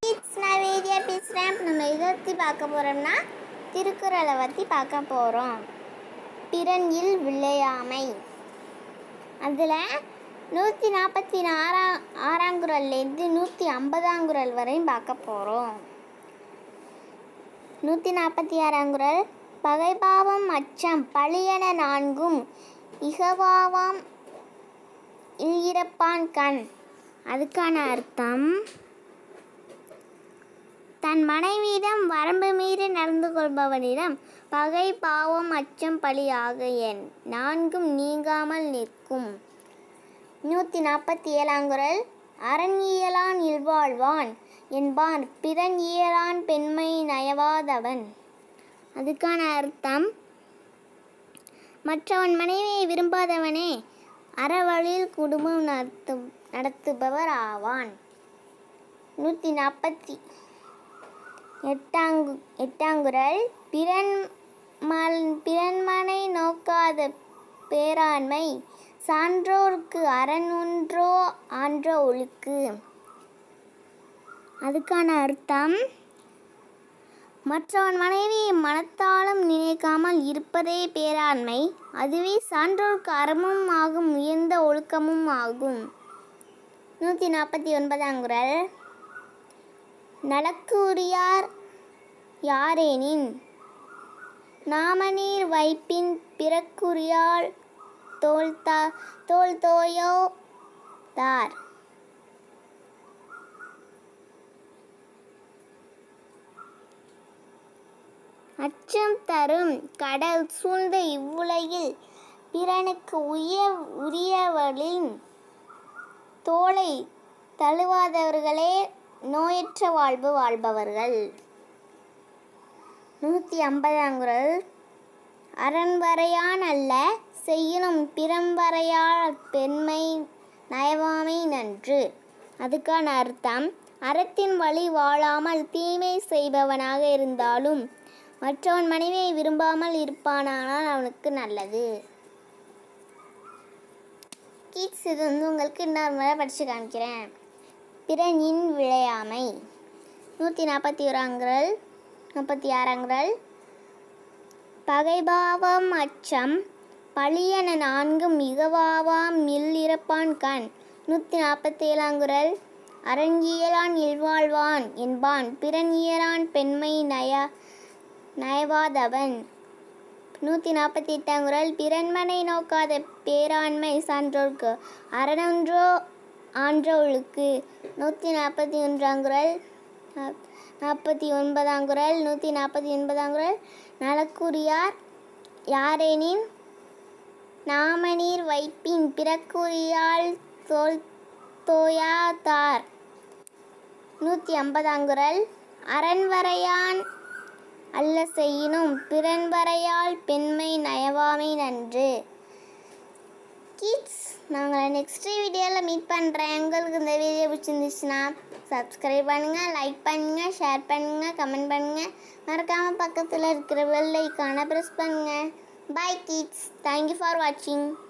kids நான் வேதியா பேசுகிறேன் நம்ம இதை பற்றி பார்க்க போகிறோம்னா திருக்குறளை பற்றி பார்க்க போகிறோம் பிறனில் விளையாமை அதில் நூற்றி நாற்பத்தி ஆறாம் ஆறாம் குரல்லேருந்து நூற்றி ஐம்பதாம் குரல் வரையும் பார்க்க போகிறோம் நூற்றி நாற்பத்தி ஆறாம் குரல் பகைபாவம் அச்சம் பழியன நான்கும் இகவாவாம் இல்லிரப்பான் கண் அதுக்கான அர்த்தம் தன் மனைவியிடம் வரம்பு மீறி நடந்து கொள்பவனிடம் பகை பாவம் அச்சம் பழி ஆகிய நான்கும் நீங்காமல் நிற்கும் நூற்றி நாற்பத்தி ஏழாம் குரல் அரண் இயலான் இல்வாழ்வான் என்பான் பிறன் இயலான் பெண்மை நயவாதவன் அதுக்கான அர்த்தம் மற்றவன் மனைவியை விரும்பாதவனே அறவழியில் குடும்பம் நடத்து நடத்துபவர் ஆவான் நூற்றி நாற்பத்தி எட்டாங்கு எட்டாங்குரல் பிறன் மல் பிறன்மனை நோக்காத பேராண்மை சான்றோர்க்கு அறனொன்றோ ஆன்றோ ஒழுக்கு அதுக்கான அர்த்தம் மற்றவன் மனைவியை மனத்தாலும் நினைக்காமல் இருப்பதே பேராண்மை அதுவே சான்றோர்க்கு அறமும் ஆகும் உயர்ந்த ஒழுக்கமும் ஆகும் நூற்றி நாற்பத்தி ஒன்பதாம் குரல் நலக்கூறியார் யாரேனின் நாமநீர் வைப்பின் பிறக்குரியால் தோல் தா தோல் தோயோ தார் அச்சம் தரும் கடல் சூழ்ந்த இவ்வுலகில் பிறனுக்கு உய உரியவளின் தோலை தழுவாதவர்களே நோயற்ற வாழ்வு வாழ்பவர்கள் நூற்றி ஐம்பதாம் குரல் அரண்வரையான் அல்ல செய்யணும் பிறம்பறையால் பெண்மை நயவாமை நன்று அதுக்கான அர்த்தம் அறத்தின் வழி வாழாமல் தீமை செய்பவனாக இருந்தாலும் மற்றவன் மனைவியை விரும்பாமல் இருப்பானானால் அவனுக்கு நல்லது கிட்ஸ் இது வந்து உங்களுக்கு இன்னொரு முறை படித்து காமிக்கிறேன் பிறனின் விளையாமை நூற்றி நாற்பத்தி ஓராங்குரல் முப்பத்தி ஆறாங்குரல் பகைபாவம் அச்சம் பழியன நான்கு மிகவாவாம் மில்லிறப்பான் கண் நூற்றி நாற்பத்தி ஏழாங்குரல் அரங்கியலான் இல்வாழ்வான் என்பான் பிறன் இயலான் பெண்மை நய நயவாதவன் நூற்றி நாற்பத்தி எட்டாம் குரல் பிறன்மனை நோக்காத பேராண்மை சான்றோர்க்கு அறனொன்றோ ஆன்றோளுக்கு நூற்றி நாற்பத்தி ஒன்றாம் குரல் நாற்பத்தி ஒன்பதாம் குரல் நூற்றி நாற்பத்தி ஒன்பதாம் குரல் நலக்குரியார் யாரேனின் நாமநீர் வைப்பின் பிறக்குரியால் தோல் தோயாதார் நூற்றி ஐம்பதாம் குரல் அரண்வரையான் அல்ல செய்யினும் பிறன்வரையால் பெண்மை நயவாமை நன்று கிட்ஸ் நாங்கள் நெக்ஸ்ட் வீடியோவில் மீட் பண்ணுறேன் உங்களுக்கு இந்த வீடியோ பிடிச்சிருந்துச்சுன்னா சப்ஸ்கிரைப் பண்ணுங்கள் லைக் பண்ணுங்கள் ஷேர் பண்ணுங்கள் கமெண்ட் பண்ணுங்கள் மறக்காமல் பக்கத்தில் இருக்கிற பெல் ஐக்கானை ப்ரெஸ் பண்ணுங்கள் பாய் கிட்ஸ் தேங்க்யூ ஃபார் வாட்சிங்